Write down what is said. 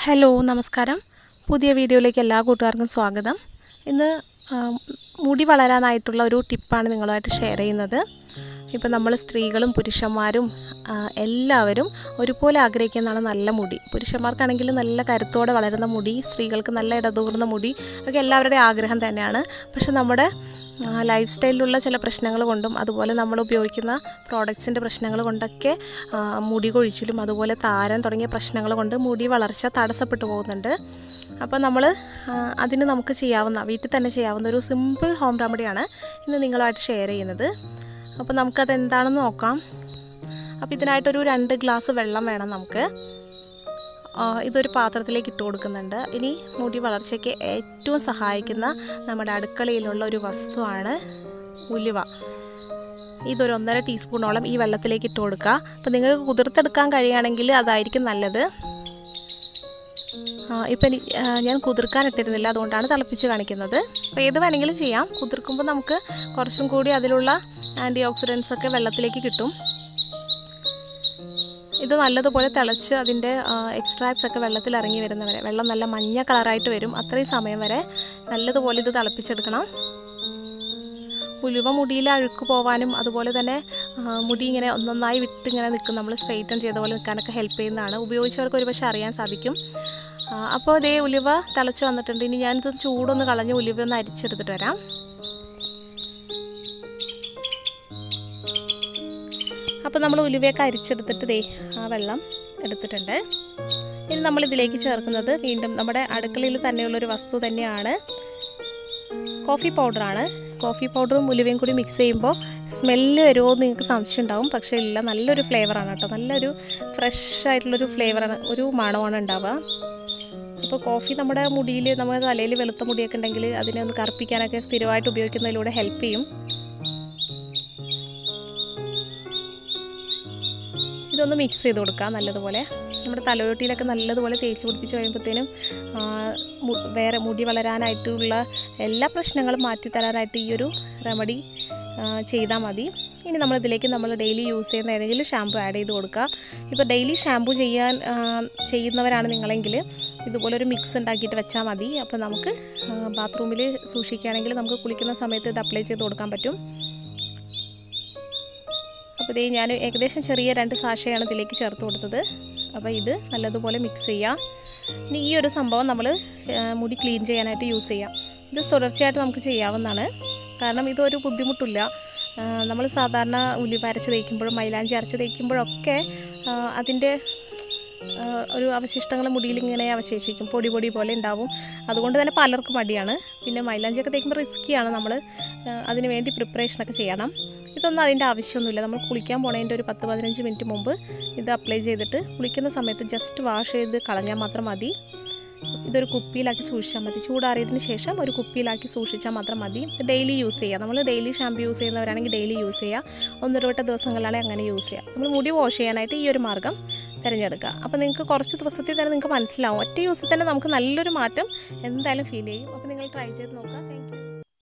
hello നമസ്കാരം പുതിയ വീഡിയോയിലേക്ക് എല്ലാ കൂട്ടുകാർക്കും സ്വാഗതം ഇന്ന് ആ, മുടി വളരാനായിട്ടുള്ള ഒരു ടിപ്പാണ് നിങ്ങളുമായിട്ട് ഷെയർ ചെയ്യുന്നത് ഇപ്പം നമ്മൾ സ്ത്രീകളും പുരുഷന്മാരും ആ, എല്ലാവരും ഒരുപോലെ ആഗ്രഹിക്കുന്നതാണ് നല്ല മുടി പുരുഷന്മാർക്കാണെങ്കിൽ നല്ല കരുത്തോടെ വളരുന്ന മുടി സ്ത്രീകൾക്ക് നല്ല ഇടതൂർന്ന മുടി ഒക്കെ എല്ലാവരുടെയും ആഗ്രഹം തന്നെയാണ് പക്ഷെ നമ്മുടെ ലൈഫ് സ്റ്റൈലിലുള്ള ചില പ്രശ്നങ്ങൾ കൊണ്ടും അതുപോലെ നമ്മൾ ഉപയോഗിക്കുന്ന പ്രോഡക്ട്സിൻ്റെ പ്രശ്നങ്ങൾ കൊണ്ടൊക്കെ ആ, മുടി കൊഴിച്ചിലും അതുപോലെ താരൻ തുടങ്ങിയ പ്രശ്നങ്ങൾ കൊണ്ട് മുടി വളർച്ച തടസ്സപ്പെട്ടു പോകുന്നുണ്ട് അപ്പോൾ നമ്മൾ അതിന് നമുക്ക് ചെയ്യാവുന്ന വീട്ടിൽ തന്നെ ചെയ്യാവുന്ന ഒരു സിമ്പിൾ ഹോം റെമഡിയാണ് ഇന്ന് നിങ്ങളുമായിട്ട് ഷെയർ ചെയ്യുന്നത് അപ്പോൾ നമുക്കത് എന്താണെന്ന് നോക്കാം അപ്പോൾ ഇതിനായിട്ടൊരു രണ്ട് ഗ്ലാസ് വെള്ളം വേണം നമുക്ക് ആ, ഇതൊരു പാത്രത്തിലേക്ക് ഇട്ട് കൊടുക്കുന്നുണ്ട് ഇനി മുടി വളർച്ചയ്ക്ക് ഏറ്റവും സഹായിക്കുന്ന നമ്മുടെ അടുക്കളയിലുള്ള ഒരു വസ്തുവാണ് ഉലുവ ഇതൊരു ഒന്നര ടീസ്പൂണോളം ഈ വെള്ളത്തിലേക്ക് ഇട്ട് കൊടുക്കുക അപ്പോൾ നിങ്ങൾക്ക് കുതിർത്തെടുക്കാൻ കഴിയുകയാണെങ്കിൽ അതായിരിക്കും നല്ലത് ഇപ്പം ഞാൻ കുതിർക്കാൻ ഇട്ടിരുന്നില്ല അതുകൊണ്ടാണ് തിളപ്പിച്ച് കാണിക്കുന്നത് അപ്പോൾ ഏത് വേണമെങ്കിലും ചെയ്യാം കുതിർക്കുമ്പോൾ നമുക്ക് കുറച്ചും കൂടി അതിലുള്ള ആൻറ്റി ഓക്സിഡൻസ് ഒക്കെ വെള്ളത്തിലേക്ക് കിട്ടും ഇത് നല്ലതുപോലെ തിളച്ച് അതിൻ്റെ എക്സ്ട്രാക്ട്സ് ഒക്കെ വെള്ളത്തിൽ ഇറങ്ങി വരുന്നവരെ വെള്ളം നല്ല മഞ്ഞ കളറായിട്ട് വരും അത്രയും സമയം വരെ നല്ലതുപോലെ ഇത് തിളപ്പിച്ചെടുക്കണം ഉലുവ മുടിയിൽ അഴുക്ക് പോവാനും അതുപോലെ തന്നെ ആ, മുടി ഇങ്ങനെ ഒന്നൊന്നായി വിട്ടിങ്ങനെ നിൽക്കും നമ്മൾ സ്ട്രെയിറ്റൻ ചെയ്ത പോലെ നിൽക്കാനൊക്കെ ഹെൽപ്പ് ചെയ്യുന്നതാണ് ഉപയോഗിച്ചവർക്ക് ഒരുപക്ഷെ അറിയാൻ സാധിക്കും ആ, അപ്പോൾ ഇതേ ഉലുവ തിളച്ച് വന്നിട്ടുണ്ട് ഇനി ഞാനിത് ചൂടൊന്ന് കളഞ്ഞ് ഉലുവ ഒന്ന് അരിച്ചെടുത്തിട്ട് വരാം അപ്പോൾ നമ്മൾ ഉലുവയൊക്കെ അരിച്ചെടുത്തിട്ട് ദേ ആ വെള്ളം എടുത്തിട്ടുണ്ട് ഇനി നമ്മൾ ഇതിലേക്ക് ചേർക്കുന്നത് വീണ്ടും നമ്മുടെ അടുക്കളയിൽ തന്നെയുള്ളൊരു വസ്തു തന്നെയാണ് കോഫി പൗഡറാണ് കോഫി പൗഡറും ഉലുവയും കൂടി മിക്സ് ചെയ്യുമ്പോൾ സ്മെല്ല് വരുമോ എന്ന് നിങ്ങൾക്ക് സംശയം ഉണ്ടാവും പക്ഷേ ഇല്ല നല്ലൊരു ഫ്ലേവറാണ് കേട്ടോ നല്ലൊരു ഫ്രഷ് ആയിട്ടുള്ളൊരു ഫ്ലേവറാണ് ഒരു മണമാണ് ഉണ്ടാവുക അപ്പോൾ കോഫി നമ്മുടെ മുടിയിൽ നമ്മുടെ തലയിൽ വെളുത്ത മുടിയൊക്കെ ഉണ്ടെങ്കിൽ അതിനെ ഒന്ന് കറുപ്പിക്കാനൊക്കെ സ്ഥിരമായിട്ട് ഉപയോഗിക്കുന്നതിലൂടെ ഹെൽപ്പ് ചെയ്യും ഇതൊന്ന് മിക്സ് ചെയ്ത് കൊടുക്കാം നല്ലതുപോലെ നമ്മുടെ തലയോട്ടിയിലൊക്കെ നല്ലതുപോലെ തേച്ച് പിടിപ്പിച്ച് കഴിയുമ്പോഴത്തേനും ആ, മു- വേറെ മുടി വളരാനായിട്ടുള്ള എല്ലാ പ്രശ്നങ്ങളും മാറ്റി തരാനായിട്ട് ഈ ഒരു റെമഡി ചെയ്താൽ മതി ഇനി നമ്മളിതിലേക്ക് നമ്മൾ ഡെയിലി യൂസ് ചെയ്യുന്ന ഏതെങ്കിലും ഷാമ്പു ആഡ് ചെയ്ത് കൊടുക്കുക ഇപ്പോൾ ഡെയിലി ഷാമ്പു ചെയ്യാൻ ആ, ചെയ്യുന്നവരാണ് നിങ്ങളെങ്കിൽ ഇതുപോലൊരു മിക്സ് ഉണ്ടാക്കിയിട്ട് വെച്ചാൽ മതി അപ്പോൾ നമുക്ക് ബാത്റൂമിൽ സൂക്ഷിക്കുകയാണെങ്കിൽ നമുക്ക് കുളിക്കുന്ന സമയത്ത് ഇത് അപ്ലൈ ചെയ്ത് കൊടുക്കാൻ പറ്റും അപ്പോൾ ഇതേ ഞാൻ ഏകദേശം ചെറിയ രണ്ട് സാഷയാണ് ഇതിലേക്ക് ചേർത്ത് കൊടുത്തത് അപ്പോൾ ഇത് നല്ലതുപോലെ മിക്സ് ചെയ്യാം ഇനി ഈ ഒരു സംഭവം നമ്മൾ മുടി ക്ലീൻ ചെയ്യാനായിട്ട് യൂസ് ചെയ്യാം ഇത് തുടർച്ചയായിട്ട് നമുക്ക് ചെയ്യാവുന്നതാണ് കാരണം ഇതൊരു ബുദ്ധിമുട്ടില്ല നമ്മൾ സാധാരണ ഉലുവ അരച്ച് തേക്കുമ്പോഴും മൈലാഞ്ചി അരച്ച് തേക്കുമ്പോഴൊക്കെ ആ, അതിൻ്റെ ആ, ഒരു അവശിഷ്ടങ്ങൾ മുടിയിൽ ഇങ്ങനെ അവശേഷിക്കും പൊടി പൊടി പോലെ ഉണ്ടാവും അതുകൊണ്ട് തന്നെ പലർക്കും മടിയാണ് പിന്നെ മൈലാഞ്ചിയൊക്കെ തേക്കുമ്പോൾ റിസ്ക്കിയാണ് നമ്മൾ അതിന് വേണ്ടി പ്രിപ്പറേഷനൊക്കെ ചെയ്യണം ഇതൊന്നും അതിൻ്റെ ആവശ്യമൊന്നുമില്ല നമ്മൾ കുളിക്കാൻ പോണതിൻ്റെ ഒരു പത്ത് പതിനഞ്ച് മിനിറ്റ് മുമ്പ് ഇത് അപ്ലൈ ചെയ്തിട്ട് കുളിക്കുന്ന സമയത്ത് ജസ്റ്റ് വാഷ് ചെയ്ത് കളഞ്ഞാൽ മാത്രം മതി ഇതൊരു കുപ്പിയിലാക്കി സൂക്ഷിച്ചാൽ മതി ചൂടാറിയതിന് ശേഷം ഒരു കുപ്പിയിലാക്കി സൂക്ഷിച്ചാൽ മാത്രം മതി ഡെയിലി യൂസ് ചെയ്യുക നമ്മൾ ഡെയിലി ഷാമ്പു യൂസ് ചെയ്യുന്നവരാണെങ്കിൽ ഡെയിലി യൂസ് ചെയ്യുക ഒന്നിടവിട്ട ദിവസങ്ങളിലാണെങ്കിൽ അങ്ങനെ യൂസ് ചെയ്യുക നമ്മൾ മുടി വാഷ് ചെയ്യാനായിട്ട് ഈ ഒരു മാർഗ്ഗം തിരഞ്ഞെടുക്കുക അപ്പോൾ നിങ്ങൾക്ക് കുറച്ച് ദിവസത്തിൽ തന്നെ നിങ്ങൾക്ക് മനസ്സിലാവും ഒറ്റ യൂസിൽ തന്നെ നമുക്ക് നല്ലൊരു മാറ്റം എന്തായാലും ഫീൽ ചെയ്യും അപ്പോൾ നിങ്ങൾ ട്രൈ ചെയ്ത് നോക്കുക താങ്ക്